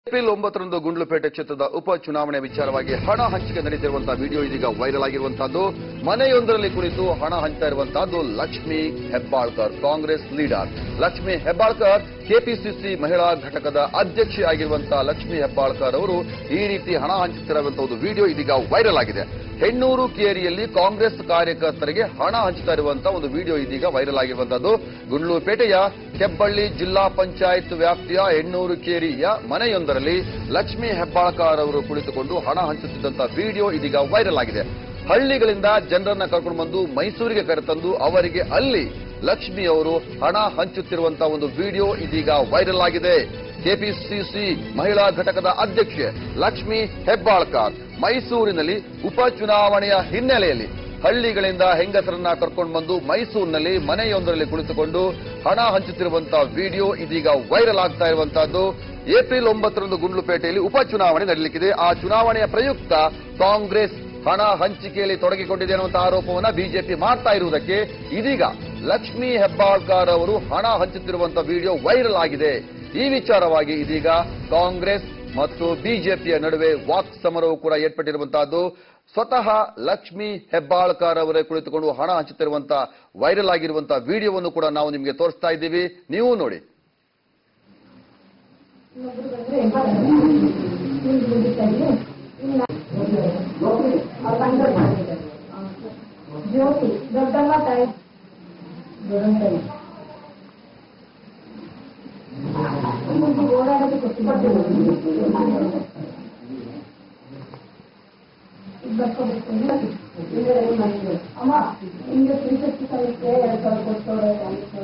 April ಒಂಬತ್ತರಂದು ಗುಂಡ್ಲುಪೇಟೆ ಕ್ಷೇತ್ರದ ಉಪ ಚುನಾವಣೆ ವಿಚಾರವಾಗಿ ಹಣ ಹಂಚಿಕೆ ನಡೀತಿರುವಂತಹ ವಿಡಿಯೋ ಇದೀಗ ವೈರಲ್ ಆಗಿರುವಂತಹದ್ದು ಮನೆಯೊಂದರಲ್ಲಿ ಕುಳಿತು ಹಣ ಹಂಚ್ತಾ ಇರುವಂತಹದ್ದು ಲಕ್ಷ್ಮಿ ಹೆಬ್ಬಾಳ್ಕರ್ ಕಾಂಗ್ರೆಸ್ ಲೀಡರ್ ಲಕ್ಷ್ಮಿ ಹೆಬ್ಬಾಳ್ಕರ್ ಕೆಪಿಸಿಸಿ ಮಹಿಳಾ ಘಟಕದ ಅಧ್ಯಕ್ಷೆ ಆಗಿರುವಂತಹ ಲಕ್ಷ್ಮಿ ಹೆಬ್ಬಾಳ್ಕರ್ ಅವರು ಈ ರೀತಿ ಹಣ ಹಂಚುತ್ತಿರುವಂತಹ ಒಂದು ವಿಡಿಯೋ ಇದೀಗ ವೈರಲ್ ಆಗಿದೆ ಹೆಣ್ಣೂರು ಕೇರಿಯಲ್ಲಿ ಕಾಂಗ್ರೆಸ್ ಕಾರ್ಯಕರ್ತರಿಗೆ ಹಣ ಹಂಚುತ್ತಾ ಇರುವಂತಹ ಒಂದು ವಿಡಿಯೋ ಇದೀಗ ವೈರಲ್ ಆಗಿರುವಂತಹದ್ದು ಗುಂಡ್ಲುಪೇಟೆಯ ಹೆಬ್ಬಳ್ಳಿ ಜಿಲ್ಲಾ ಪಂಚಾಯತ್ ವ್ಯಾಪ್ತಿಯ ಹೆಣ್ಣೂರು ಕೇರಿಯ ಮನೆಯೊಂದರಲ್ಲಿ ಲಕ್ಷ್ಮೀ ಹೆಬ್ಬಾಳ್ಕರ್ ಅವರು ಕುಳಿತುಕೊಂಡು ಹಣ ಹಂಚುತ್ತಿದ್ದಂತಹ ವಿಡಿಯೋ ಇದೀಗ ವೈರಲ್ ಆಗಿದೆ ಹಳ್ಳಿಗಳಿಂದ ಜನರನ್ನ ಕರ್ಕೊಂಡು ಬಂದು ಮೈಸೂರಿಗೆ ಕರೆತಂದು ಅವರಿಗೆ ಅಲ್ಲಿ ಲಕ್ಷ್ಮಿ ಅವರು ಹಣ ಹಂಚುತ್ತಿರುವಂತಹ ಒಂದು ವಿಡಿಯೋ ಇದೀಗ ವೈರಲ್ ಆಗಿದೆ ಕೆಪಿಸಿಸಿ ಮಹಿಳಾ ಘಟಕದ ಅಧ್ಯಕ್ಷೆ ಲಕ್ಷ್ಮಿ ಹೆಬ್ಬಾಳ್ಕರ್ ಮೈಸೂರಿನಲ್ಲಿ ಉಪಚುನಾವಣೆಯ ಹಿನ್ನೆಲೆಯಲ್ಲಿ ಹಳ್ಳಿಗಳಿಂದ ಹೆಂಗಸರನ್ನ ಕರ್ಕೊಂಡು ಬಂದು ಮೈಸೂರಿನಲ್ಲಿ ಮನೆಯೊಂದರಲ್ಲಿ ಕುಳಿತುಕೊಂಡು ಹಣ ಹಂಚುತ್ತಿರುವಂತಹ ವಿಡಿಯೋ ಇದೀಗ ವೈರಲ್ ಆಗ್ತಾ ಇರುವಂತಹದ್ದು ಏಪ್ರಿಲ್ ಒಂಬತ್ತರಂದು ಗುಂಡ್ಲುಪೇಟೆಯಲ್ಲಿ ಉಪಚುನಾವಣೆ ನಡೆಯಲಿಕ್ಕಿದೆ ಆ ಚುನಾವಣೆಯ ಪ್ರಯುಕ್ತ ಕಾಂಗ್ರೆಸ್ ಹಣ ಹಂಚಿಕೆಯಲ್ಲಿ ತೊಡಗಿಕೊಂಡಿದೆ ಅನ್ನುವಂತಹ ಆರೋಪವನ್ನ ಬಿಜೆಪಿ ಮಾಡ್ತಾ ಇರುವುದಕ್ಕೆ ಇದೀಗ ಲಕ್ಷ್ಮೀ ಹೆಬ್ಬಾಳ್ಕರ್ ಅವರು ಹಣ ಹಂಚುತ್ತಿರುವಂತಹ ವಿಡಿಯೋ ವೈರಲ್ ಆಗಿದೆ ಈ ವಿಚಾರವಾಗಿ ಇದೀಗ ಕಾಂಗ್ರೆಸ್ ಮತ್ತು ಬಿಜೆಪಿಯ ನಡುವೆ ವಾಕ್ ಸಮರವು ಕೂಡ ಏರ್ಪಟ್ಟಿರುವಂತಹದ್ದು ಸ್ವತಃ ಲಕ್ಷ್ಮಿ ಹೆಬ್ಬಾಳ್ಕರ್ ಅವರೇ ಕುಳಿತುಕೊಂಡು ಹಣ ಹಂಚುತ್ತಿರುವಂತಹ ವೈರಲ್ ಆಗಿರುವಂತಹ ವಿಡಿಯೋವನ್ನು ಕೂಡ ನಾವು ನಿಮಗೆ ತೋರಿಸ್ತಾ ಇದ್ದೀವಿ ನೀವು ನೋಡಿ ಜ್ಯೋತಿ ದೊಡ್ಡಮ್ಮ ತಾಯಿ ದೊಡ್ಡಮ್ಮ ಓಡಾಡೋದು ಅಮ್ಮ ನಿಮ್ಗೆ ತ್ರೀ ಸಲಕ್ಕೆ ಎರಡು ಸಾವಿರ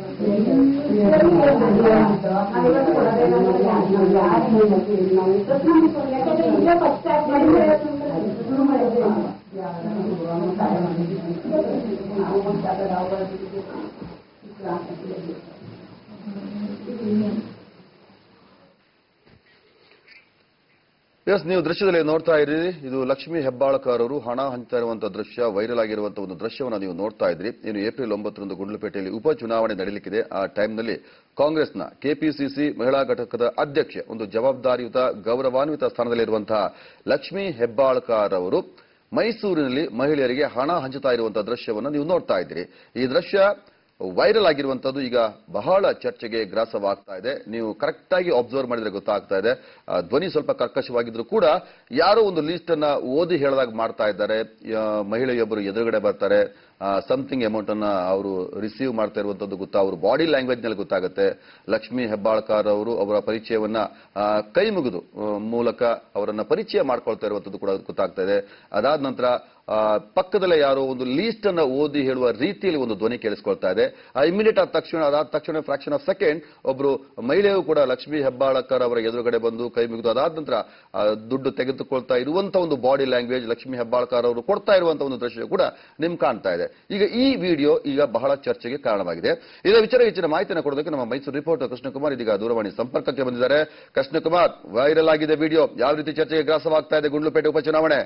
ಎಸ್ ನೀವು ದೃಶ್ಯದಲ್ಲಿ ನೋಡ್ತಾ ಇದ್ದೀರಿ ಇದು ಲಕ್ಷ್ಮೀ ಹೆಬ್ಬಾಳ್ಕರ್ ಅವರು ಹಣ ಹಂಚ್ತಾ ಇರುವಂತಹ ದೃಶ್ಯ ವೈರಲ್ ಆಗಿರುವಂತಹ ಒಂದು ದೃಶ್ಯವನ್ನು ನೀವು ನೋಡ್ತಾ ಇದ್ರಿ ಇನ್ನು ಏಪ್ರಿಲ್ ಒಂಬತ್ತರಂದು ಗುಂಡ್ಲುಪೇಟೆಯಲ್ಲಿ ಉಪಚುನಾವಣೆ ನಡೆಯಲಿಕ್ಕಿದೆ ಆ ಟೈಮ್ನಲ್ಲಿ ಕಾಂಗ್ರೆಸ್ನ ಕೆಪಿಸಿಸಿ ಮಹಿಳಾ ಘಟಕದ ಅಧ್ಯಕ್ಷೆ ಒಂದು ಜವಾಬ್ದಾರಿಯುತ ಗೌರವಾನ್ವಿತ ಸ್ಥಾನದಲ್ಲಿರುವಂತಹ ಲಕ್ಷ್ಮೀ ಹೆಬ್ಬಾಳ್ಕರ್ ಅವರು ಮೈಸೂರಿನಲ್ಲಿ ಮಹಿಳೆಯರಿಗೆ ಹಣ ಹಂಚುತ್ತಾ ಇರುವಂತಹ ದೃಶ್ಯವನ್ನು ನೀವು ನೋಡ್ತಾ ಇದ್ದೀರಿ ಈ ದೃಶ್ಯ ವೈರಲ್ ಆಗಿರುವಂತದ್ದು ಈಗ ಬಹಳ ಚರ್ಚೆಗೆ ಗ್ರಾಸವಾಗ್ತಾ ಇದೆ ನೀವು ಕರೆಕ್ಟ್ ಆಗಿ ಅಬ್ಸರ್ವ್ ಮಾಡಿದ್ರೆ ಗೊತ್ತಾಗ್ತಾ ಇದೆ ಆ, ಧ್ವನಿ ಸ್ವಲ್ಪ ಕರ್ಕಶವಾಗಿದ್ರು ಕೂಡ ಯಾರೋ ಒಂದು ಲೀಸ್ಟ್ ಅನ್ನ ಓದಿ ಹೇಳಿದಾಗ ಮಾಡ್ತಾ ಇದ್ದಾರೆ ಆ, ಮಹಿಳೆಯೊಬ್ಬರು ಎದುರುಗಡೆ ಬರ್ತಾರೆ ಸಮಥಿಂಗ್ ಅಮೌಂಟ್ ಅನ್ನ ಅವರು ರಿಸೀವ್ ಮಾಡ್ತಾ ಇರುವಂತದ್ದು ಗೊತ್ತಾ ಅವರು ಬಾಡಿ ಲ್ಯಾಂಗ್ವೇಜ್ ನಲ್ಲಿ ಗೊತ್ತಾಗುತ್ತೆ ಲಕ್ಷ್ಮೀ ಹೆಬ್ಬಾಳ್ಕರ್ ಅವರು ಅವರ ಪರಿಚಯವನ್ನ ಆ, ಕೈ ಮುಗಿದು ಆ, ಮೂಲಕ ಅವರನ್ನ ಪರಿಚಯ ಮಾಡ್ಕೊಳ್ತಾ ಇರುವಂತದ್ದು ಕೂಡ ಗೊತ್ತಾಗ್ತಾ ಇದೆ ಅದಾದ ನಂತರ ಆ, ಪಕ್ಕದಲ್ಲೇ ಯಾರೋ ಒಂದು ಲೀಸ್ಟ್ ಅನ್ನ ಓದಿ ಹೇಳುವ ರೀತಿಯಲ್ಲಿ ಒಂದು ಧ್ವನಿ ಕೇಳಿಸ್ಕೊಳ್ತಾ ಇದೆ ಇಮಿಡಿಯೇಟ್ ಆದ ತಕ್ಷಣ ಅದಾದ ತಕ್ಷಣ ಫ್ರಾಕ್ಷನ್ ಆಫ್ ಸೆಕೆಂಡ್ ಒಬ್ರು ಮಹಿಳೆಯು ಕೂಡ ಲಕ್ಷ್ಮೀ ಹೆಬ್ಬಾಳಕರ್ ಅವರ ಎದುರುಗಡೆ ಬಂದು ಕೈ ಮುಗಿದು ಅದಾದ ನಂತರ ಆ, ದುಡ್ಡು ತೆಗೆದುಕೊಳ್ತಾ ಇರುವಂತ ಒಂದು ಬಾಡಿ ಲ್ಯಾಂಗ್ವೇಜ್ ಲಕ್ಷ್ಮೀ ಹೆಬ್ಬಾಳ್ಕರ್ ಅವರು ಕೊಡ್ತಾ ಇರುವಂತ ಒಂದು ದೃಶ್ಯ ಕೂಡ ನಿಮ್ ಕಾಣ್ತಾ ಇದೆ ಈಗ ಈ ವಿಡಿಯೋ ಈಗ ಬಹಳ ಚರ್ಚೆಗೆ ಕಾರಣವಾಗಿದೆ ಇದರ ವಿಚಾರ ಹೆಚ್ಚಿನ ಮಾಹಿತಿಯನ್ನು ಕೊಡೋದಕ್ಕೆ ನಮ್ಮ ಮೈಸೂರು ರಿಪೋರ್ಟರ್ ಕೃಷ್ಣಕುಮಾರ್ ಇದೀಗ ದೂರವಾಣಿ ಸಂಪರ್ಕಕ್ಕೆ ಬಂದಿದ್ದಾರೆ ಕೃಷ್ಣಕುಮಾರ್ ವೈರಲ್ ಆಗಿದೆ ವಿಡಿಯೋ ಯಾವ ರೀತಿ ಚರ್ಚೆಗೆ ಗ್ರಾಸವಾಗ್ತಾ ಇದೆ ಗುಂಡ್ಲುಪೇಟೆ ಉಪಚುನಾವಣೆ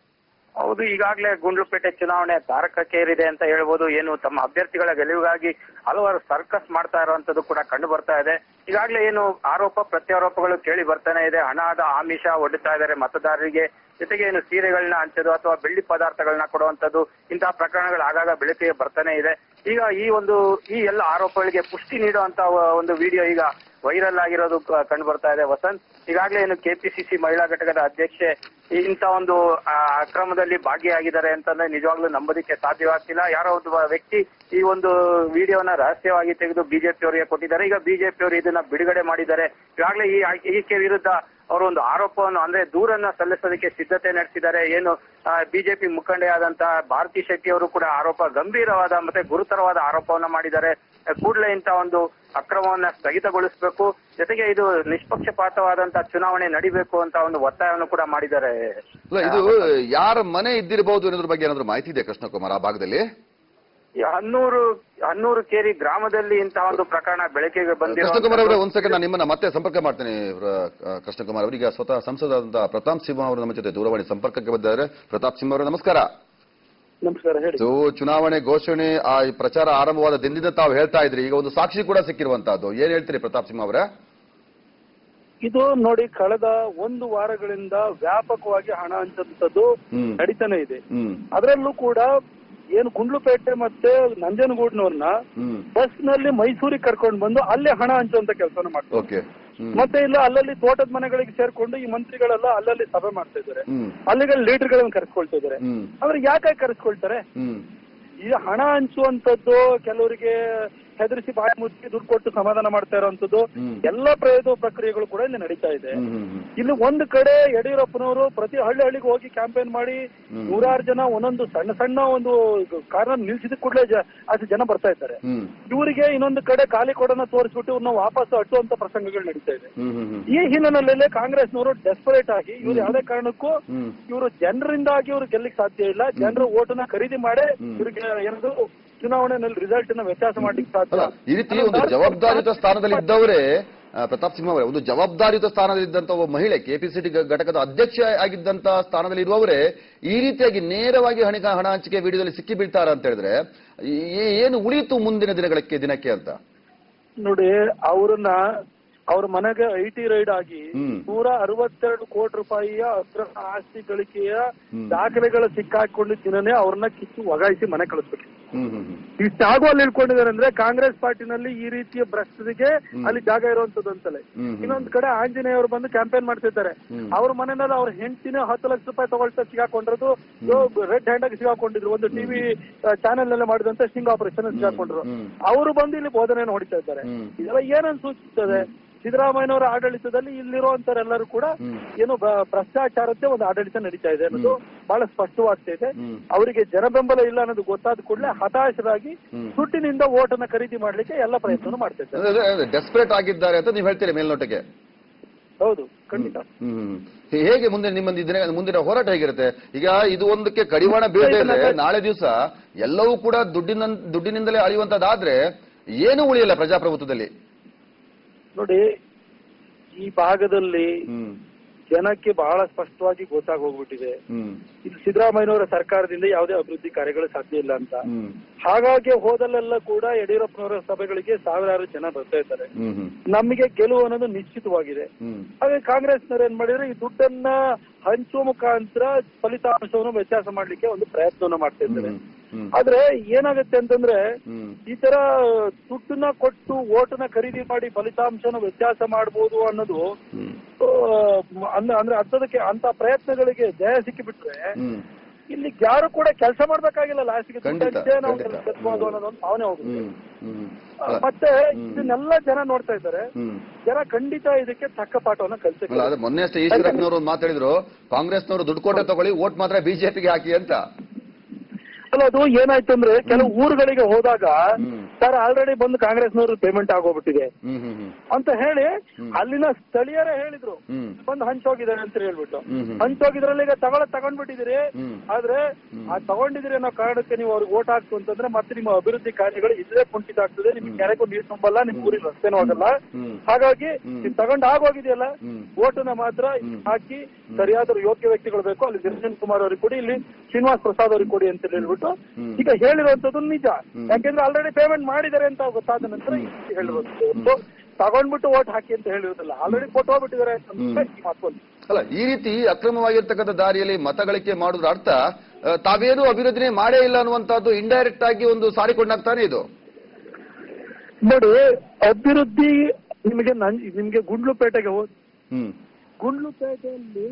ಹೌದು ಈಗಾಗಲೇ ಗುಂಡ್ಲುಪೇಟೆ ಚುನಾವಣೆ ತಾರಕಕ್ಕೇರಿದೆ ಅಂತ ಹೇಳ್ಬೋದು ಏನು ತಮ್ಮ ಅಭ್ಯರ್ಥಿಗಳ ಗೆಲುವಿಗಾಗಿ ಹಲವಾರು ಸರ್ಕಸ್ ಮಾಡ್ತಾ ಇರುವಂತದ್ದು ಕೂಡ ಕಂಡು ಬರ್ತಾ ಇದೆ ಈಗಾಗಲೇ ಏನು ಆರೋಪ ಪ್ರತ್ಯಾರೋಪಗಳು ಕೇಳಿ ಬರ್ತಾನೆ ಇದೆ ಹಣದ ಆಮಿಷ ಒಡ್ಡುತ್ತಾ ಇದ್ದಾರೆ ಮತದಾರರಿಗೆ ಜೊತೆಗೆ ಏನು ಸೀರೆಗಳನ್ನ ಹಂಚೋದು ಅಥವಾ ಬೆಳ್ಳಿ ಪದಾರ್ಥಗಳನ್ನ ಕೊಡುವಂತದ್ದು ಇಂತಹ ಪ್ರಕರಣಗಳು ಆಗಾಗ ಬೆಳಕಿಗೆ ಬರ್ತಾನೆ ಇದೆ ಈಗ ಈ ಒಂದು ಈ ಎಲ್ಲ ಆರೋಪಗಳಿಗೆ ಪುಷ್ಟಿ ನೀಡುವಂತ ಒಂದು ವಿಡಿಯೋ ಈಗ ವೈರಲ್ ಆಗಿರೋದು ಕ- ಕಂಡು ಬರ್ತಾ ಇದೆ ವಸಂತ್ ಈಗಾಗಲೇ ಏನು ಕೆಪಿಸಿಸಿ ಮಹಿಳಾ ಘಟಕದ ಅಧ್ಯಕ್ಷೆ ಈ- ಇಂಥ ಒಂದು ಆ, ಅಕ್ರಮದಲ್ಲಿ ಭಾಗಿಯಾಗಿದ್ದಾರೆ ಅಂತಂದ್ರೆ ನಿಜವಾಗ್ಲೂ ನಂಬೋದಕ್ಕೆ ಸಾಧ್ಯವಾಗ್ತಿಲ್ಲ ಯಾರೋ ಒಂದು ವ್ಯಕ್ತಿ ಈ ಒಂದು ವಿಡಿಯೋನ ರಹಸ್ಯವಾಗಿ ತೆಗೆದು ಬಿಜೆಪಿ ಅವರಿಗೆ ಕೊಟ್ಟಿದ್ದಾರೆ ಈಗ ಬಿಜೆಪಿ ಅವರು ಇದನ್ನ ಬಿಡುಗಡೆ ಮಾಡಿದ್ದಾರೆ ಈಗಾಗಲೇ ಈ ಆಕೆ- ಈಕೆ ವಿರುದ್ಧ ಅವರು ಒಂದು ಆರೋಪವನ್ನು ಅಂದ್ರೆ ದೂರನ್ನ ಸಲ್ಲಿಸೋದಕ್ಕೆ ಸಿದ್ಧತೆ ನಡೆಸಿದ್ದಾರೆ ಏನು ಬಿಜೆಪಿ ಮುಖಂಡೆಯಾದಂತಹ ಭಾರತಿ ಶೆಟ್ಟಿ ಅವರು ಕೂಡ ಆರೋಪ ಗಂಭೀರವಾದ ಮತ್ತೆ ಗುರುತರವಾದ ಆರೋಪವನ್ನ ಮಾಡಿದ್ದಾರೆ ಕೂಡಲೇ ಇಂಥ ಒಂದು ಅಕ್ರಮವನ್ನ ಸ್ಥಗಿತಗೊಳಿಸಬೇಕು ಜೊತೆಗೆ ಇದು ನಿಷ್ಪಕ್ಷಪಾತವಾದಂತಹ ಚುನಾವಣೆ ನಡಿಬೇಕು ಅಂತ ಒಂದು ಒತ್ತಾಯವನ್ನು ಕೂಡ ಮಾಡಿದ್ದಾರೆ ಅಲ್ಲ ಇದು ಯಾರ ಮನೆ ಇದ್ದಿರಬಹುದು ಅನ್ನೋದ್ರ ಬಗ್ಗೆ ಏನಾದ್ರು ಮಾಹಿತಿ ಇದೆ ಕೃಷ್ಣಕುಮಾರ್ ಆ ಭಾಗದಲ್ಲಿ ಈ ಹನ್ನೂರು ಹನ್ನೂರು ಕೇರಿ ಗ್ರಾಮದಲ್ಲಿ ಇಂತಹ ಒಂದು ಪ್ರಕರಣ ಬೆಳಕಿಗೆ ಕೃಷ್ಣಕುಮಾರ್ ಅವರೇ ಬಂದಿರೋ ಒಂದ್ ಸೆಕೆಂಡ್ ನಾನು ನಿಮ್ಮನ್ನ ಮತ್ತೆ ಸಂಪರ್ಕ ಮಾಡ್ತೇನೆ ಪ್ರ- ಆ, ಕೃಷ್ಣಕುಮಾರ್ ಅವರಿಗೆ ಸ್ವತಃ ಸಂಸದಾದಂತಹ ಪ್ರತಾಪ್ ಸಿಂಹ ಅವರು ನಮ್ಮ ಜೊತೆ ದೂರವಾಣಿ ಸಂಪರ್ಕಕ್ಕೆ ಬಂದಿದ್ದಾರೆ ಪ್ರತಾಪ್ ಸಿಂಹ ಅವರೇ ನಮಸ್ಕಾರ ನಮಸ್ಕಾರ ಹೇಳಿ ಸೊ ಚುನಾವಣೆ ಘೋಷಣೆ ಆ ಈ ಪ್ರಚಾರ ಆರಂಭವಾದ ದಿನದಿಂದ ತಾವು ಹೇಳ್ತಾ ಇದ್ರಿ ಈಗ ಒಂದು ಸಾಕ್ಷಿ ಕೂಡ ಸಿಕ್ಕಿರುವಂತಹದ್ದು ಏನ್ ಹೇಳ್ತೀರಿ ಪ್ರತಾಪ್ ಸಿಂಹ ಅವರೇ ಇದು ನೋಡಿ ಕಳೆದ ಒಂದು ವಾರಗಳಿಂದ ವ್ಯಾಪಕವಾಗಿ ಹಣ ಹಂಚುವಂಥದ್ದು ಹ್ಮ್. ನಡೀತಾನೆ ಇದೆ ಹ್ಮ್ ಅದರಲ್ಲೂ ಕೂಡ ಏನು ಗುಂಡ್ಲುಪೇಟೆ ಮತ್ತೆ ನಂಜನಗೂಡ್ನವ್ರನ್ನ ಹ್ಮ್ ಬಸ್ ನಲ್ಲಿ ಮೈಸೂರಿಗೆ ಕರ್ಕೊಂಡು ಬಂದು ಅಲ್ಲೇ ಹಣ ಹಂಚುವಂತ ಕೆಲಸನ ಮಾಡ್ತಾರೆ ಓಕೆ ಹ್ಮ್ ಮತ್ತೆ ಇಲ್ಲ ಅಲ್ಲಲ್ಲಿ ತೋಟದ ಮನೆಗಳಿಗೆ ಸೇರ್ಕೊಂಡು ಈ ಮಂತ್ರಿಗಳೆಲ್ಲ ಅಲ್ಲಲ್ಲಿ ಸಭೆ ಮಾಡ್ತಾ ಇದ್ದಾರೆ ಹ್ಮ್ ಅಲ್ಲಿಗೆ ಲೀಡರ್ಗಳನ್ನ ಕರೆಸ್ಕೊಳ್ತಾ ಇದ್ದಾರೆ ಹ್ಮ್ ಆದ್ರೆ ಯಾಕೆ ಕರೆಸ್ಕೊಳ್ತಾರೆ ಹ್ಮ್ ಈ ಹಣ ಹಂಚುವಂತದ್ದು ಕೆಲವರಿಗೆ ಹೆದರಿಸಿ ಬಾಯಿ ಮುಚ್ಚಿ ದುಡ್ಡು ಕೊಟ್ಟು ಸಮಾಧಾನ ಮಾಡ್ತಾ ಇರುವಂತದ್ದು ಹ್ಮ್. ಎಲ್ಲ ಪ್ರಯೋಗ ಪ್ರಕ್ರಿಯೆಗಳು ಕೂಡ ಇಲ್ಲಿ ನಡೀತಾ ಇದೆ ಹ್ಮ್ ಹ್ಮ್ ಹ್ಮ್ ಇಲ್ಲಿ ಒಂದು ಕಡೆ ಯಡಿಯೂರಪ್ಪನವರು ಪ್ರತಿ ಹಳ್ಳಿ ಹಳ್ಳಿಗೆ ಹೋಗಿ ಕ್ಯಾಂಪೇನ್ ಮಾಡಿ ಹ್ಮ್. ನೂರಾರು ಜನ ಒಂದೊಂದು ಸಣ್ಣ ಸಣ್ಣ ಒಂದು ಕಾರಣ ನಿಲ್ಸಿದ ಕೂಡಲೇ ಅಷ್ಟು ಜನ ಬರ್ತಾ ಇದ್ದಾರೆ ಹ್ಮ್ ಇವರಿಗೆ ಇನ್ನೊಂದು ಕಡೆ ಖಾಲಿ ಕೊಡನ ತೋರಿಸ್ಬಿಟ್ಟು ಇವ್ರನ್ನ ವಾಪಸ್ ಅಟ್ಟುವಂತ ಪ್ರಸಂಗಗಳು ನಡೀತಾ ಇದೆ ಹ್ಮ್ ಹ್ಮ್ ಹ್ಮ್ ಈ ಹಿನ್ನೆಲೆಯಲ್ಲಿ ಕಾಂಗ್ರೆಸ್ನವರು ಡೆಸ್ಪರೇಟ್ ಆಗಿ ಇವ್ರು ಯಾವುದೇ ಕಾರಣಕ್ಕೂ ಹ್ಮ್ ಇವರು ಜನರಿಂದಾಗಿ ಇವ್ರು ಗೆಲ್ಲಿಕ್ ಸಾಧ್ಯ ಇಲ್ಲ ಜನರ ಓಟನ್ನ ಖರೀದಿ ಮಾಡಿ ಇವ್ರಿಗೆ ಏನದು ಚುನಾವಣೆಯಲ್ಲಿ ರಿಸಲ್ಟ್ ನ ವ್ಯತ್ಯಾಸ ಮಾಡ್ಲಿಕ್ಕೆ ಸಾಧ್ಯ ಅಲ್ಲ ಈ ರೀತಿ ಒಂದು ಜವಾಬ್ದಾರಿಯುತ ಸ್ಥಾನದಲ್ಲಿ ಇದ್ದವರೇ ಆ, ಪ್ರತಾಪ್ ಸಿಂಹ ಅವರೇ ಒಂದು ಜವಾಬ್ದಾರಿಯುತ ಸ್ಥಾನದಲ್ಲಿದ್ದಂತ ಒಬ್ಬ ಮಹಿಳೆ ಕೆಪಿಸಿಸಿ ಘಟಕದ ಅಧ್ಯಕ್ಷ ಆಗಿದ್ದಂತ ಸ್ಥಾನದಲ್ಲಿ ಇರುವವರೇ ಈ ರೀತಿಯಾಗಿ ನೇರವಾಗಿ ಹಣ ಹಣ ಹಂಚಿಕೆ ವಿಡಿಯೋದಲ್ಲಿ ಸಿಕ್ಕಿ ಬೀಳ್ತಾರ ಅಂತ ಹೇಳಿದ್ರೆ ಈ- ಏನು ಉಳಿಯಿತು ಮುಂದಿನ ದಿನಗಳಕ್ಕೆ ದಿನಕ್ಕೆ ಅಂತ ನೋಡಿ ಅವ್ರನ್ನ ಅವ್ರ ಮನೆಗೆ ಐ ಟಿ ರೈಡ್ ಆಗಿ ಹ್ಮ್. ನೂರ ಅರವತ್ತೆರಡು ಕೋಟಿ ರೂಪಾಯಿಯ ಅಕ್ರಮ ಆಸ್ತಿ ಗಳಿಕೆಯ ಹ್ಮ್. ದಾಖಲೆಗಳು ಸಿಕ್ಕಾಕೊಂಡಿದ್ದ ದಿನನೇ ಅವ್ರನ್ನ ಕಿತ್ತು ಒಗಾಯಿಸಿ ಮನೆ ಕಳಿಸ್ಬಿಟ್ಟು ಹ್ಮ್ ಹ್ಮ್ ಹ್ಮ್ ಇಷ್ಟಾಗೂ ಅಲ್ಲಿ ಇಳ್ಕೊಂಡಿದ್ದಾರೆ ಅಂದ್ರೆ ಕಾಂಗ್ರೆಸ್ ಪಾರ್ಟಿನಲ್ಲಿ ಈ ರೀತಿಯ ಭ್ರಷ್ಟರಿಗೆ ಅಲ್ಲಿ ಜಾಗ ಇರುವಂತದ್ದು ಅಂತಲೇ ಹ್ಮ್ ಹ್ಮ್. ಇನ್ನೊಂದ್ ಕಡೆ ಆಂಜನೇಯವರು ಬಂದು ಕ್ಯಾಂಪೇನ್ ಮಾಡ್ತಿದ್ದಾರೆ ಹ್ಮ್. ಅವ್ರ ಮನೆಯಲ್ಲಿ ಅವ್ರ ಹೆಂಡತಿನ ಹತ್ತು ಲಕ್ಷ ರೂಪಾಯಿ ತಗೊಳ್ತಾ ಸಿಗಾಕೊಂಡಿರೋದು ರೆಡ್ ಹ್ಯಾಂಡ್ ಆಗಿ ಸಿಗಾಕೊಂಡಿದ್ರು ಒಂದು ಟಿವಿ ಚಾನೆಲ್ ನಲ್ಲಿ ಮಾಡಿದಂತ ಸ್ಟಿಂಗ್ ಆಪರೇಷನ್ ಸಿಗಾಕೊಂಡ್ರು ಹ್ಮ್. ಅವರು ಬಂದು ಇಲ್ಲಿ ಬೋಧನೆಯನ್ನು ಹೊಡಿತಾ ಇದ್ದಾರೆ ಹ್ಮ್. ಇದೆಲ್ಲ ಏನನ್ನು ಸೂಚಿಸ್ತದೆ ಸಿದ್ದರಾಮಯ್ಯನವರ ಆಡಳಿತದಲ್ಲಿ ಇಲ್ಲಿರುವಂತರೆಲ್ಲರೂ ಕೂಡ ಹ್ಮ್. ಏನು ಭ- ಭ್ರಷ್ಟಾಚಾರದ್ದೇ ಒಂದು ಆಡಳಿತ ನಡೀತಾ ಇದೆ ಅನ್ನೋದು ಬಹಳ ಸ್ಪಷ್ಟವಾಗ್ತಾ ಇದೆ ಹ್ಮ್. ಅವರಿಗೆ ಜನಬೆಂಬಲ ಇಲ್ಲ ಅನ್ನೋದು ಗೊತ್ತಾದ ಕೂಡಲೇ ಹತಾಶರಾಗಿ ಹ್ಮ್. ದುಡ್ಡಿನಿಂದ ಓಟನ್ನ ಖರೀದಿ ಮಾಡ್ಲಿಕ್ಕೆ ಎಲ್ಲ ಪ್ರಯತ್ನ ಮಾಡ್ತಾ ಇದ್ದಾರೆ ಡೆಸ್ಪರೇಟ್ ಆಗಿದ್ದಾರೆ ಅಂತ ನೀವು ಹೇಳ್ತೀರಿ ಮೇಲ್ನೋಟಕ್ಕೆ ಹೌದು ಖಂಡಿತ ಹ್ಮ್ ಹೇ- ಹೇಗೆ ಮುಂದೆ ನಿಮ್ಮ ದಿನ ಮುಂದಿನ ಹೋರಾಟ ಹೇಗಿರುತ್ತೆ ಈಗ ಇದು ಒಂದಕ್ಕೆ ಕಡಿವಾಣ ಬೀಳದೆ ಇದ್ರೆ ನಾಳೆ ದಿವಸ ಎಲ್ಲವೂ ಕೂಡ ದುಡ್ಡಿನ ದುಡ್ಡಿನಿಂದಲೇ ಅಳಿಯುವಂತದ್ದಾದ್ರೆ ಏನು ಉಳಿಯಲ್ಲ ಪ್ರಜಾಪ್ರಭುತ್ವದಲ್ಲಿ ನೋಡಿ ಈ ಭಾಗದಲ್ಲಿ ಹ್ಮ್ ಜನಕ್ಕೆ ಬಹಳ ಸ್ಪಷ್ಟವಾಗಿ ಗೊತ್ತಾಗಿ ಹೋಗ್ಬಿಟ್ಟಿದೆ ಹ್ಮ್ ಇದು ಸಿದ್ದರಾಮಯ್ಯನವರ ಸರ್ಕಾರದಿಂದ ಯಾವುದೇ ಅಭಿವೃದ್ಧಿ ಕಾರ್ಯಗಳು ಸಾಧ್ಯ ಇಲ್ಲ ಅಂತ ಹ್ಮ್ ಹಾಗಾಗಿ ಹೋದಲ್ಲೆಲ್ಲ ಕೂಡ ಯಡಿಯೂರಪ್ಪನವರ ಸಭೆಗಳಿಗೆ ಸಾವಿರಾರು ಜನ ಬರ್ತಾ ಇದ್ದಾರೆ ಹ್ಮ್ ಹ್ಮ್ ನಮಗೆ ಗೆಲುವು ಅನ್ನೋದು ನಿಶ್ಚಿತವಾಗಿದೆ ಹ್ಮ್ ಹಾಗೆ ಕಾಂಗ್ರೆಸ್ನವ್ರು ಏನ್ ಮಾಡಿದ್ರೆ ಈ ದುಡ್ಡನ್ನ ಹಂಚುವ ಮುಖಾಂತರ ಫಲಿತಾಂಶವನ್ನು ವ್ಯತ್ಯಾಸ ಮಾಡ್ಲಿಕ್ಕೆ ಒಂದು ಪ್ರಯತ್ನವನ್ನು ಮಾಡ್ತಾ ಇದ್ದಾರೆ ಹ್ಮ್ ಹ್ಮ್ ಆದ್ರೆ ಏನಾಗುತ್ತೆ ಅಂತಂದ್ರೆ ಹ್ಮ್ ಈ ತರ ದುಡ್ಡನ್ನ ಕೊಟ್ಟು ಓಟನ್ನ ಖರೀದಿ ಮಾಡಿ ಫಲಿತಾಂಶನ ವ್ಯತ್ಯಾಸ ಮಾಡಬಹುದು ಅನ್ನೋದು ಹ್ಮ್ ಆ, ಅಂದ್- ಅಂದ್ರೆ ಅಂತದಕ್ಕೆ ಅಂತ ಪ್ರಯತ್ನಗಳಿಗೆ ಜಯ ಸಿಕ್ಕಿಬಿಟ್ರೆ ಹ್ಮ್ ಇಲ್ಲಿ ಯಾರು ಕೂಡ ಕೆಲಸ ಮಾಡ್ಬೇಕಾಗಿಲ್ಲ ಲಾಸ್ಟ್ಗೆ ಖಂಡಿತ, ನಾವು ಖಂಡಿತ. ಗೆಲ್ಬೋದು ಅನ್ನೋದೊಂದು ಭಾವನೆ ಹೋಗುತ್ತೆ ಹ್ಮ್ ಹ್ಮ್ ಆ, ಅಲ್ಲ, ಮತ್ತೆ ಇದನ್ನೆಲ್ಲ ಜನ ನೋಡ್ತಾ ಇದ್ದಾರೆ ಹ್ಮ್ ಜನ ಖಂಡಿತ ಇದಕ್ಕೆ ತಕ್ಕ ಪಾಠವನ್ನ ಅಲ್ಲ ಕಲಿಸ ಅದೇ ಮೊನ್ನೆ ಅಷ್ಟೇ ಈಶ್ವರಪ್ಪನವರು ಒಂದು ಮಾತಾಡಿದ್ರು ಕಾಂಗ್ರೆಸ್ನವರು ದುಡ್ಡು ಕೊಟ್ಟೆ ತಗೊಳ್ಳಿ ವೋಟ್ ಮಾತ್ರ ಬಿಜೆಪಿಗೆ ಹಾಕಿ ಅಂತ ಅಲ್ಲ ಅದು ಏನಾಯ್ತು ಅಂದ್ರೆ ಕೆಲವು ಊರುಗಳಿಗೆ ಹೋದಾಗ ಹ್ಮ್. ಸರ್ ಆಲ್ರೆಡಿ ಬಂದು ಕಾಂಗ್ರೆಸ್ನವರು ಪೇಮೆಂಟ್ ಆಗೋಗ್ಬಿಟ್ಟಿದೆ ಹ್ಮ್ ಹ್ಮ್ ಹ್ಮ್ ಅಂತ ಹೇಳಿ ಅಲ್ಲಿನ ಸ್ಥಳೀಯರೇ ಹೇಳಿದ್ರು ಹ್ಮ್ ಬಂದು ಹಂಚೋಗಿದ್ದಾರೆ ಅಂತ ಹೇಳ್ಬಿಟ್ಟು ಹ್ಮ್ ಹ್ಮ್. ಹಂಚೋಗಿದ್ರಲ್ಲಿ ಈಗ ತಗೊಳ ತಗೊಂಡ್ಬಿಟ್ಟಿದ್ದೀರಿ ಹ್ಮ್. ಆದ್ರೆ ಆ ತಗೊಂಡಿದ್ದೀರಿ ಅನ್ನೋ ಕಾರಣಕ್ಕೆ ನೀವು ಅವ್ರಿಗೆ ಓಟ್ ಹಾಕ್ತು ಅಂತಂದ್ರೆ ಮತ್ತೆ ನಿಮ್ಮ ಅಭಿವೃದ್ಧಿ ಕಾರ್ಯಗಳು ಇಲ್ಲೇ ಕುಂಠಿತ ಆಗ್ತದೆ ನಿಮ್ಗೆ ಕೆರೆಗೂ ನೀರು ತುಂಬಲ್ಲ ನಿಮ್ ಊರಿಗೆ ರಸ್ತೆನೂ ಆಗಲ್ಲ ಹ್ಮ್. ಹಾಗಾಗಿ ಹ್ಮ್. ನೀವು ತಗೊಂಡ್ ಆಗೋಗಿದೆಯಲ್ಲ ಹ್ಮ್. ಓಟನ್ನ ಮಾತ್ರ ಹಾಕಿ ಸರಿಯಾದ ಯೋಗ್ಯ ವ್ಯಕ್ತಿಗಳು ಬೇಕು ಅಲ್ಲಿ ನಿರಂಜನ್ ಕುಮಾರ್ ಅವ್ರಿಗೆ ಕೊಡಿ ಇಲ್ಲಿ ಶ್ರೀನಿವಾಸ್ ಪ್ರಸಾದ್ ಅವ್ರಿಗೆ ಕೊಡಿ ಅಂತ ಹೇಳ್ಬಿಟ್ಟು ಹ್ಮ್. ಈಗ ಹೇಳಿರುವಂತದ್ದು ನಿಜ ಹ್ಮ್. ಯಾಕೆಂದ್ರೆ ಆಲ್ರೆಡಿ ಪೇಮೆಂಟ್ ಮಾಡಿದ್ದಾರೆ ಅಂತ ಗೊತ್ತಾದ ನಂತರ ಈ ರೀತಿ ಹೇಳಿರೋದು ತಗೊಂಡ್ಬಿಟ್ಟು ಓಟ್ ಹಾಕಿ ಅಂತ ಹೇಳಿರೋದಿಲ್ಲ ಆಲ್ರೆಡಿ ಕೊಟ್ಟು ಹೋಗ್ಬಿಟ್ಟಿದ್ದಾರೆ ಅಂತ ಈ ಮಾತೊಂದು ಅಲ್ಲ ಈ ರೀತಿ ಅಕ್ರಮವಾಗಿರ್ತಕ್ಕಂಥ ದಾರಿಯಲ್ಲಿ ಮತಗಳಿಕೆ ಮಾಡುದ್ರ ಅರ್ಥ ಆ, ತಾವೇನು ಅಭಿವೃದ್ಧಿನೇ ಮಾಡೇ ಇಲ್ಲ ಅನ್ನುವಂತಹದ್ದು ಇಂಡೈರೆಕ್ಟ್ ಆಗಿ ಒಂದು ಸಾರಿಕೊಂಡಾಗ್ತಾನೆ ಇದು ನೋಡಿ ಅಭಿವೃದ್ಧಿ ನಿಮಗೆ ನನ್ ನಿಮ್ಗೆ ಗುಂಡ್ಲುಪೇಟೆಗೆ ಹೋದ್ ಹ್ಮ್ ಗುಂಡ್ಲುಪೇಟೆಯಲ್ಲಿ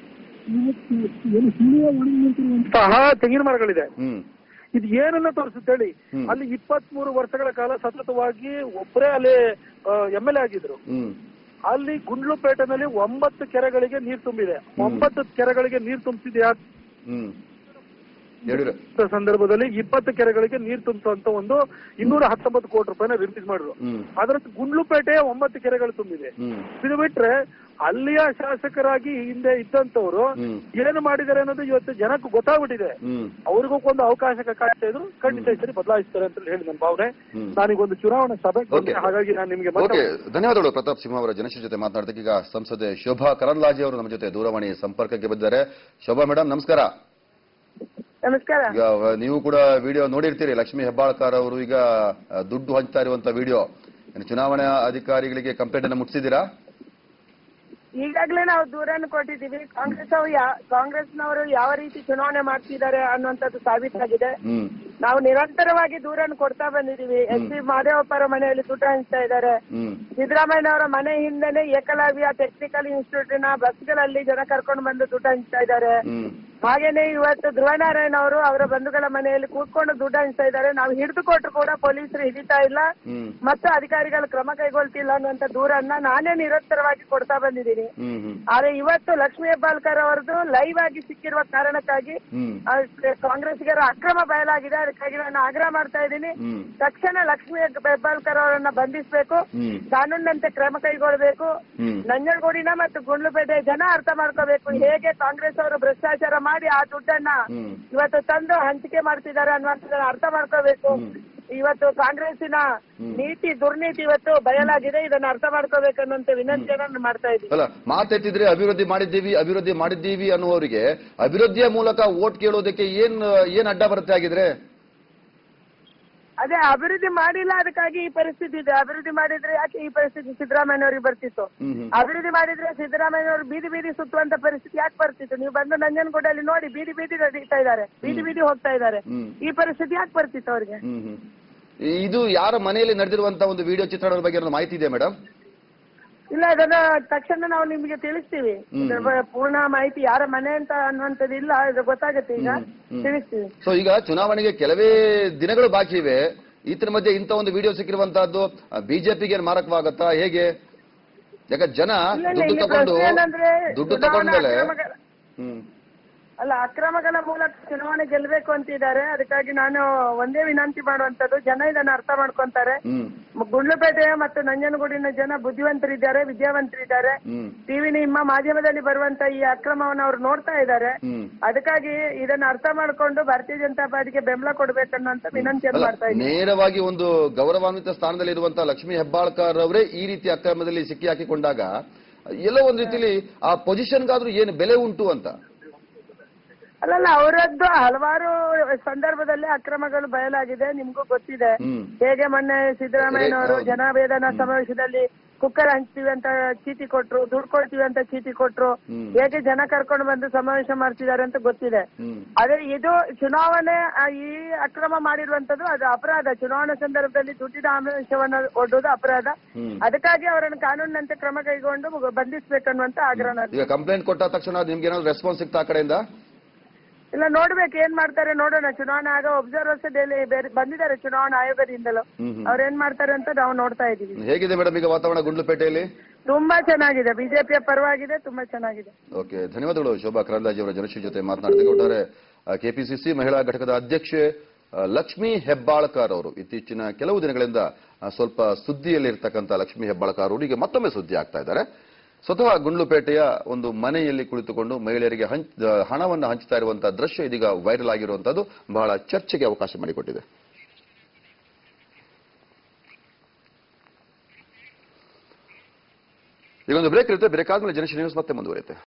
ಸಹ ತೆಂಗಿನ ಮರಗಳಿದೆ ಹ್ಮ್ ಇದು ಏನನ್ನ ತೋರಿಸುತ್ತೆ ಹೇಳಿ ಹ್ಮ್. ಅಲ್ಲಿ ಇಪ್ಪತ್ತ್ ಮೂರು ವರ್ಷಗಳ ಕಾಲ ಸತತವಾಗಿ ಒಬ್ಬರೇ ಅಲ್ಲಿ ಎಂ ಎಲ್ ಎ ಆಗಿದ್ರು ಹ್ಮ್ ಅಲ್ಲಿ ಗುಂಡ್ಲುಪೇಟೆನಲ್ಲಿ ಒಂಬತ್ತು ಕೆರೆಗಳಿಗೆ ನೀರು ತುಂಬಿದೆ ಒಂಬತ್ತು ಕೆರೆಗಳಿಗೆ ನೀರು ತುಂಬಿಸಿದ್ಯಾ ಹ್ಮ್ ಯಡಿಯೂರ ಸಂದರ್ಭದಲ್ಲಿ ಇಪ್ಪತ್ತು ಕೆರೆಗಳಿಗೆ ನೀರು ತುಂಬಿಸುವಂತ ಒಂದು ಇನ್ನೂರ ಹತ್ತೊಂಬತ್ತು ಕೋಟಿ ರೂಪಾಯಿನ ರಿಲೀಸ್ ಮಾಡಿದ್ರು ಹ್ಮ್ ಅದರ ಗುಂಡ್ಲುಪೇಟೆ ಒಂಬತ್ತು ಕೆರೆಗಳು ತುಂಬಿದೆ ಹ್ಮ್ ಇದು ಬಿಟ್ರೆ ಅಲ್ಲಿಯ ಶಾಸಕರಾಗಿ ಹಿಂದೆ ಇದ್ದಂತವ್ರು ಹ್ಮ್. ಏನು ಮಾಡಿದ್ದಾರೆ ಅನ್ನೋದು ಇವತ್ತು ಜನಕ್ಕೆ ಗೊತ್ತಾಗ್ಬಿಟ್ಟಿದೆ ಹ್ಮ್ ಅವ್ರಿಗೂ ಒಂದು ಅವಕಾಶ ಕಾಯ್ತಾ ಇದ್ರು ಖಂಡಿತ ಈ ಸರಿ ಬದಲಾಯಿಸ್ತಾರೆ ಅಂತ ಹೇಳಿ ನನ್ನ ಭಾವನೆ ಹ್ಮ್. ನಾನೀಗೊಂದು ಚುನಾವಣಾ ಸಭೆ Okay. ಹಾಗಾಗಿ ನಾನು ನಿಮಗೆ ಓಕೆ ಧನ್ಯವಾದಗಳು ಪ್ರತಾಪ್ ಸಿಂಹ ಅವರ ಜನಶ್ರೀ ಜೊತೆ ಮಾತನಾಡ್ತಕ್ಕೆ ಈಗ ಸಂಸದೆ ಶೋಭಾ ಕರಂದ್ಲಾಜೆ ಅವರು ನಮ್ಮ ಜೊತೆ ದೂರವಾಣಿ ಸಂಪರ್ಕಕ್ಕೆ ಬಂದಿದ್ದಾರೆ ಶೋಭಾ ಮೇಡಮ್ ನಮಸ್ಕಾರ ನಮಸ್ಕಾರ ಈಗ ವ- ನೀವು ಕೂಡ ವಿಡಿಯೋ ನೋಡಿರ್ತೀರಿ ಲಕ್ಷ್ಮೀ ಹೆಬ್ಬಾಳ್ಕರ್ ಅವರು ಈಗ ಆ, ದುಡ್ಡು ಹಂಚ್ತಾ ಇರುವಂತ ವಿಡಿಯೋ ಚುನಾವಣಾ ಅಧಿಕಾರಿಗಳಿಗೆ ಕಂಪ್ಲೇಂಟ್ ಅನ್ನು ಮುಟ್ಟಿಸಿದ್ದೀರಾ ಈಗಾಗಲೇ ನಾವು ದೂರನ್ನು ಕೊಟ್ಟಿದ್ದೀವಿ ಕಾಂಗ್ರೆಸ್ ಅವರು ಯಾ- ಕಾಂಗ್ರೆಸ್ನವರು ಯಾವ ರೀತಿ ಚುನಾವಣೆ ಮಾಡ್ತಿದ್ದಾರೆ ಅನ್ನುವಂಥದ್ದು ಸಾಬೀತಾಗಿದೆ ಹ್ಮ್ ನಾವು ನಿರಂತರವಾಗಿ ದೂರನ್ನು ಕೊಡ್ತಾ ಬಂದಿದ್ದೀವಿ ಎಸ್ ಪಿ ಮಾದೇವಪ್ಪರ ಮನೆಯಲ್ಲಿ ದುಡ್ಡು ಹಂಚ್ತಾ ಇದ್ದಾರೆ ಹ್ಮ್ ಸಿದ್ದರಾಮಯ್ಯನವರ ಮನೆ ಹಿಂದೆನೆ ಏಕಲವ್ಯ ಟೆಕ್ನಿಕಲ್ ಇನ್ಸ್ಟಿಟ್ಯೂಟಿನ ಬಸ್ಗಳಲ್ಲಿ ಜನ ಕರ್ಕೊಂಡು ಬಂದು ದುಡ್ಡು ಹಂಚ್ತಾ ಇದ್ದಾರೆ ಹ್ಮ್ ಹಾಗೇನೆ ಇವತ್ತು ಧ್ರುವನಾರಾಯಣ ಅವರು ಅವರ ಬಂಧುಗಳ ಮನೆಯಲ್ಲಿ ಕೂತ್ಕೊಂಡು ದುಡ್ಡು ಹಂಚ್ತಾ ಇದ್ದಾರೆ ನಾವು ಹಿಡಿದು ಕೊಟ್ಟರು ಕೂಡ ಪೊಲೀಸರು ಹಿಡಿತಾ ಇಲ್ಲ ಹ್ಮ್ ಮತ್ತು ಅಧಿಕಾರಿಗಳು ಕ್ರಮ ಕೈಗೊಳ್ತಿಲ್ಲ ಅನ್ನುವಂತ ದೂರನ್ನ ನಾನೇ ನಿರಂತರವಾಗಿ ಕೊಡ್ತಾ ಬಂದಿದ್ದೀನಿ ಹ್ಮ್ ಹ್ಮ್ ಆದ್ರೆ ಇವತ್ತು ಲಕ್ಷ್ಮೀ ಹೆಬ್ಬಾಳ್ಕರ್ ಅವರದ್ದು ಲೈವ್ ಆಗಿ ಸಿಕ್ಕಿರುವ ಕಾರಣಕ್ಕಾಗಿ ಹ್ಮ್ ಆ, ಕಾಂಗ್ರೆಸ್ಸಿಗರ ಅಕ್ರಮ ಬಯಲಾಗಿದೆ ಅದಕ್ಕಾಗಿ ನಾನು ಆಗ್ರಹ ಮಾಡ್ತಾ ಇದ್ದೀನಿ ಹ್ಮ್ ತಕ್ಷಣ ಲಕ್ಷ್ಮೀ ಹೆಬ್ಬಾಳ್ಕರ್ ಅವರನ್ನ ಬಂಧಿಸಬೇಕು ಹ್ಮ್ ಕಾನೂನಿನಂತೆ ಕ್ರಮ ಕೈಗೊಳ್ಳಬೇಕು ಹ್ಮ್ ನಂಜನಗೂಡಿನ ಮತ್ತು ಗುಂಡ್ಲುಪೇಟೆ ಜನ ಅರ್ಥ ಮಾಡ್ಕೋಬೇಕು ಹೇಗೆ ಕಾಂಗ್ರೆಸ್ ಅವರು ಭ್ರಷ್ಟಾಚಾರ ಮಾಡಿ ಆ ದುಡ್ಡನ್ನ ಹ್ಮ್ ಇವತ್ತು ತಂದು ಹಂಚಿಕೆ ಮಾಡ್ತಿದ್ದಾರೆ ಅನ್ನುವಂಥದ್ದನ್ನ ಅರ್ಥ ಮಾಡ್ಕೋಬೇಕು ಇವತ್ತು ಕಾಂಗ್ರೆಸ್ಸಿನ ನೀತಿ ದುರ್ನೀತಿ ಇವತ್ತು ಬಯಲಾಗಿದೆ ಇದನ್ನ ಅರ್ಥ ಮಾಡ್ಕೋಬೇಕನ್ನುವಂತ ವಿನಂತಿಯನ್ನ ನಾನು ಮಾಡ್ತಾ ಇದ್ದೀನಿ ಅಲ್ಲ ಮಾತೆತ್ತಿದ್ರೆ ಅಭಿವೃದ್ಧಿ ಮಾಡಿದ್ದೀವಿ ಅಭಿವೃದ್ಧಿ ಮಾಡಿದ್ದೀವಿ ಅನ್ನುವವರಿಗೆ ಅಭಿವೃದ್ಧಿಯ ಮೂಲಕ ಓಟ್ ಕೇಳೋದಕ್ಕೆ ಏನ್ ಏನ್ ಅಡ್ಡ ಬರುತ್ತೆ ಆಗಿದ್ರೆ ಅದೇ ಅಭಿವೃದ್ಧಿ ಮಾಡಿಲ್ಲ ಅದಕ್ಕಾಗಿ ಈ ಪರಿಸ್ಥಿತಿ ಇದೆ ಅಭಿವೃದ್ಧಿ ಮಾಡಿದ್ರೆ ಯಾಕೆ ಈ ಪರಿಸ್ಥಿತಿ ಸಿದ್ದರಾಮಯ್ಯನವರಿಗೆ ಬರ್ತಿತ್ತು ಹ್ಮ್ ಹ್ಮ್ ಅಭಿವೃದ್ಧಿ ಮಾಡಿದ್ರೆ ಸಿದ್ದರಾಮಯ್ಯನವರು ಬೀದಿ ಬೀದಿ ಸುತ್ತುವಂತ ಪರಿಸ್ಥಿತಿ ಯಾಕೆ ಬರ್ತಿತ್ತು ನೀವು ಬಂದು ನಂಜನಗೂಡಲ್ಲಿ ನೋಡಿ ಬೀದಿ ಬೀದಿ ನಡೀತಾ ಇದ್ದಾರೆ ಬೀದಿ ಬೀದಿ ಹೋಗ್ತಾ ಇದ್ದಾರೆ ಹ್ಮ್ ಈ ಪರಿಸ್ಥಿತಿ ಯಾಕೆ ಬರ್ತಿತ್ತು ಅವ್ರಿಗೆ ಹ್ಮ್ ಹ್ಮ್ ಇದು ಯಾರ ಮನೆಯಲ್ಲಿ ನಡೆದಿರುವಂತ ಒಂದು ವಿಡಿಯೋ ಚಿತ್ರಣದ ಬಗ್ಗೆ ಏನಾದ್ರು ಮಾಹಿತಿ ಇದೆ ಮೇಡಮ್ ಇಲ್ಲ ಅದನ್ನ ತಕ್ಷಣ ನಾವು ನಿಮಗೆ ತಿಳಿಸ್ತೀವಿ ಹ್ಮ್. ಇದ್ರ ಬಗ್ಗೆ ಪೂರ್ಣ ಮಾಹಿತಿ ಯಾರ ಮನೆ ಅಂತ ಅನ್ನುವಂಥದ್ದು ಇಲ್ಲ ಇದು ಗೊತ್ತಾಗುತ್ತೆ ಈಗ ಹ್ಮ್, ಹ್ಮ್. ತಿಳಿಸ್ತೀವಿ ಸೊ ಈಗ ಚುನಾವಣೆಗೆ ಕೆಲವೇ ದಿನಗಳು ಬಾಕಿ ಇವೆ ಇತರ ಮಧ್ಯೆ ಇಂಥ ಒಂದು ವಿಡಿಯೋ ಸಿಕ್ಕಿರುವಂತಹದ್ದು ಬಿಜೆಪಿಗೆ ಮಾರಕವಾಗತ್ತಾ ಹೇಗೆ ಯಾಕ ಜನ ಇಲ್ಲ, ಇಲ್ಲ, ದುಡ್ಡು ಇಲ್ಲಿ ತಗೊಂಡು ಪ್ರಶ್ನೆ ಏನಂದ್ರೆ ದುಡ್ಡು ಚುನಾವಣಾ ತಗೊಂಡ್ಮೇಲೆ ಅಕ್ರಮಗಳ- ಹ್ಮ್ ಅಲ್ಲ ಅಕ್ರಮಗಳ ಮೂಲಕ ಚುನಾವಣೆ ಗೆಲ್ಬೇಕು ಅಂತಿದ್ದಾರೆ ಅದಕ್ಕಾಗಿ ನಾನು ಒಂದೇ ವಿನಂತಿ ಮಾಡುವಂತದ್ದು ಜನ ಇದನ್ನ ಅರ್ಥ ಮಾಡ್ಕೊಂತಾರೆ ಹ್ಮ್ ಮ- ಗುಂಡ್ಲುಪೇಟೆ ಮತ್ತು ನಂಜನಗೂಡಿನ ಜನ ಬುದ್ಧಿವಂತರಿದ್ದಾರೆ ವಿದ್ಯಾವಂತರಿದ್ದಾರೆ ಹ್ಮ್ ಟಿವಿ ನಿಮ್ಮ ಮಾಧ್ಯಮದಲ್ಲಿ ಬರುವಂತ ಈ ಅಕ್ರಮವನ್ನು ಅವ್ರು ನೋಡ್ತಾ ಇದ್ದಾರೆ ಹ್ಮ್ ಅದಕ್ಕಾಗಿ ಇದನ್ನ ಅರ್ಥ ಮಾಡ್ಕೊಂಡು ಭಾರತೀಯ ಜನತಾ ಪಾರ್ಟಿಗೆ ಬೆಂಬಲ ಕೊಡ್ಬೇಕನ್ನೋಂತ ವಿನಂತಿಯನ್ನು ಅಲ್ಲ, ಮಾಡ್ತಾ ಇದ್ದೀನಿ ನೇರವಾಗಿ ಒಂದು ಗೌರವಾನ್ವಿತ ಸ್ಥಾನದಲ್ಲಿ ಇರುವಂತಹ ಲಕ್ಷ್ಮೀ ಹೆಬ್ಬಾಳ್ಕರ್ ಅವರೇ ಈ ರೀತಿ ಅಕ್ರಮದಲ್ಲಿ ಸಿಕ್ಕಿ ಹಾಕಿಕೊಂಡಾಗ ಎಲ್ಲೋ ಒಂದ್ ರೀತಿಲಿ ಆ ಪೊಸಿಷನ್ಗಾದ್ರೂ ಏನು ಬೆಲೆ ಉಂಟು ಅಂತ ಅಲ್ಲಲ್ಲ ಅವರದ್ದು ಹಲವಾರು ಸಂದರ್ಭದಲ್ಲಿ ಅಕ್ರಮಗಳು ಬಯಲಾಗಿದೆ ನಿಮ್ಗೂ ಗೊತ್ತಿದೆ ಹ್ಮ್ ಹೇಗೆ ಮೊನ್ನೆ ಸಿದ್ದರಾಮಯ್ಯನವರು ಹೌದು. ಜನವೇದನ ಸಮಾವೇಶದಲ್ಲಿ ಕುಕ್ಕರ್ ಹಂಚ್ತೀವಿ ಅಂತ ಚೀಟಿ ಕೊಟ್ರು ದುಡ್ಡು ಕೊಡ್ತೀವಿ ಅಂತ ಚೀಟಿ ಕೊಟ್ರು ಹ್ಮ್. ಹೇಗೆ ಜನ ಕರ್ಕೊಂಡು ಬಂದು ಸಮಾವೇಶ ಮಾಡ್ತಿದ್ದಾರೆ ಅಂತ ಗೊತ್ತಿದೆ ಹ್ಮ್ ಅದೇ ಇದು ಚುನಾವಣೆ ಆ, ಈ ಅಕ್ರಮ ಮಾಡಿರುವಂತದ್ದು ಅದು ಅಪರಾಧ ಚುನಾವಣಾ ಸಂದರ್ಭದಲ್ಲಿ ದುಡ್ಡಿನ ಆಮಿಷವನ್ನು ಒಡ್ಡುವುದು ಅಪರಾಧ ಹ್ಮ್ ಅದಕ್ಕಾಗಿ ಅವರನ್ನು ಕಾನೂನಿನಂತೆ ಕ್ರಮ ಕೈಗೊಂಡು ಬಂಧಿಸಬೇಕನ್ನುವಂತ ಆಗ್ರಹ ನಾನು- ಈಗ ಕಂಪ್ಲೇಂಟ್ ಕೊಟ್ಟ ತಕ್ಷಣ ನಿಮ್ಗೆ ಏನಾದ್ರು ರೆಸ್ಪಾನ್ಸ್ ಸಿಗ್ತಾ ಆ ಕಡೆಯಿಂದ ಇಲ್ಲ ನೋಡ್ಬೇಕು ಏನ್ ಮಾಡ್ತಾರೆ ನೋಡೋಣ ಚುನಾವಣಾ ಆಗ ಒಬ್ಸರ್ವರ್ಸ್ ಡೈಲಿ ಬೇರೆ ಬಂದಿದ್ದಾರೆ ಚುನಾವಣಾ ಆಯೋಗದಿಂದಲೂ ಹ್ಮ್ ಹ್ಮ್. ಅವ್ರು ಏನ್ ಮಾಡ್ತಾರೆ ಅಂತ ನಾವು ನೋಡ್ತಾ ಇದೀವಿ ಹೇಗಿದೆ ಮೇಡಮ್ ಈಗ ವಾತಾವರಣ ಗುಂಡ್ಲುಪೇಟೆಯಲ್ಲಿ ತುಂಬಾ ಚೆನ್ನಾಗಿದೆ ಬಿಜೆಪಿಯ ಪರವಾಗಿದೆ ತುಂಬಾ ಚೆನ್ನಾಗಿದೆ ಓಕೆ ಧನ್ಯವಾದಗಳು ಶೋಭಾ ಕರಂದಾಜೆ ಅವರ ಜನಶ್ರೀ ಜೊತೆ ಮಾತನಾಡ್ತೀವಿ ಒಟ್ಟಾರೆ ಕೆಪಿಸಿಸಿ ಮಹಿಳಾ ಘಟಕದ ಅಧ್ಯಕ್ಷೆ ಆ, ಲಕ್ಷ್ಮೀ ಹೆಬ್ಬಾಳ್ಕರ್ ಅವರು ಇತ್ತೀಚಿನ ಕೆಲವು ದಿನಗಳಿಂದ ಆ, ಸ್ವಲ್ಪ ಸುದ್ದಿಯಲ್ಲಿರ್ತಕ್ಕಂಥ ಲಕ್ಷ್ಮೀ ಹೆಬ್ಬಾಳ್ಕರ್ ಅವರು ಈಗ ಮತ್ತೊಮ್ಮೆ ಸುದ್ದಿ ಆಗ್ತಾ ಇದ್ದಾರೆ ಸ್ವತಃ ಗುಂಡ್ಲುಪೇಟೆಯ ಒಂದು ಮನೆಯಲ್ಲಿ ಕುಳಿತುಕೊಂಡು ಮಹಿಳೆಯರಿಗೆ ಹಂಚ್ ಆ, ಹಣವನ್ನು ಹಂಚ್ತಾ ಇರುವಂತಹ ದೃಶ್ಯ ಇದೀಗ ವೈರಲ್ ಆಗಿರುವಂತದ್ದು ಬಹಳ ಚರ್ಚೆಗೆ ಅವಕಾಶ ಮಾಡಿಕೊಟ್ಟಿದೆ ಈಗ ಒಂದು ಬ್ರೇಕ್ ಇರುತ್ತೆ ಬ್ರೇಕ್ ಆದ್ಮೇಲೆ ಜನಶ್ರೀ ನ್ಯೂಸ್ ಮತ್ತೆ ಮುಂದುವರಿಯುತ್ತೆ